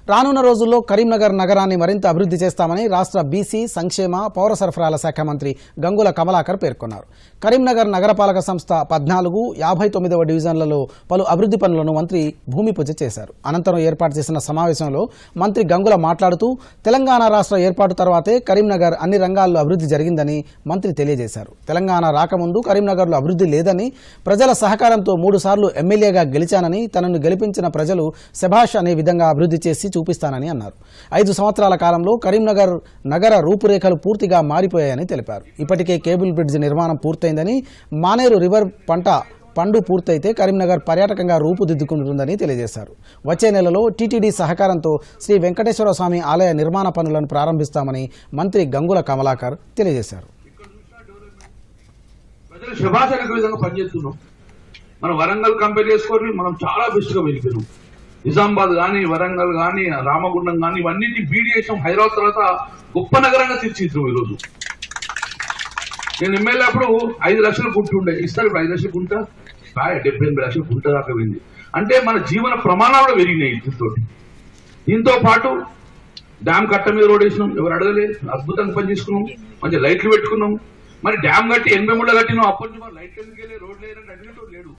రానున్న రోజుల్లో కరీంనగర్ నగరాన్ని మరింత అభివృద్ధి చేస్తామని రాష్ట్ర బీసీ సంక్షేమ పౌర సరఫరాల శాఖ మంత్రి గంగుల కమలాకర్ పేర్కొన్నారు కరీంనగర్ నగరపాలక సంస్థ పద్నాలుగు యాభై తొమ్మిదవ డివిజన్లలో పలు అభివృద్ధి పనులను మంత్రి భూమి పూజ చేశారు అనంతరం ఏర్పాటు చేసిన సమావేశంలో మంత్రి గంగుల మాట్లాడుతూ తెలంగాణ రాష్ట్ర ఏర్పాటు తర్వాతే కరీంనగర్ అన్ని రంగాల్లో అభివృద్ధి జరిగిందని మంత్రి తెలియజేశారు తెలంగాణ రాకముందు కరీంనగర్లో అభివృద్ధి లేదని ప్రజల సహకారంతో మూడు సార్లు ఎమ్మెల్యేగా గెలిచానని తనను గెలిపించిన ప్రజలు శభాష్ అనే విధంగా అభివృద్ధి చేసి చూపిస్తానని అన్నారు ఐదు సంవత్సరాల కాలంలో కరీంనగర్ నగర రూపురేఖలు పూర్తిగా మారిపోయాయని తెలిపారు ఇప్పటికే కేబుల్ బ్రిడ్జ్ నిర్మాణం పూర్తయిందని మానేరు రివర్ పంట పండు పూర్తయితే కరీంనగర్ పర్యాటకంగా రూపుదిద్దుకుంటుందని తెలియజేశారు వచ్చే నెలలో టీటీడీ సహకారంతో శ్రీ వెంకటేశ్వర స్వామి ఆలయ నిర్మాణ పనులను ప్రారంభిస్తామని మంత్రి గంగుల కమలాకర్ తెలియజేశారు ప్రజలు శుభాషణకు విధంగా పనిచేస్తున్నాం మనం వరంగల్ కంపేర్ చేసుకొని మనం చాలా బెస్ట్ గా వెళ్ళిపోయినాం నిజామాబాద్ కానీ వరంగల్ కానీ రామగుండం కానీ ఇవన్నిటి బీడ్ చేసాం హైదరాబాద్ తర్వాత గొప్ప నగరంగా తీర్చిద్దాం ఈరోజు నేను ఎమ్మెల్యే అప్పుడు ఐదు లక్షలు గుంటుండే ఇస్తారు ఇప్పుడు ఐదు లక్షలు గుంట బాయ్ డెబ్బై ఎనిమిది లక్షలు గుంట దాకా వెళ్ళింది అంటే మన జీవన ప్రమాణాలు పెరిగినాయి దీంతో దీంతో పాటు డ్యామ్ కట్ట మీద రోడ్ వేసినాం ఎవరు అడగలే అద్భుతంగా పని చేసుకున్నాం మంచి లైట్లు పెట్టుకున్నాం మరి డ్యామ్ కట్టి ఎనభై మూడు కట్టినాం అప్పటి నుంచి మరి లైట్లు ఎందుకు వెళ్ళి రోడ్లు లేదంటే అడిగినట్టు లేడు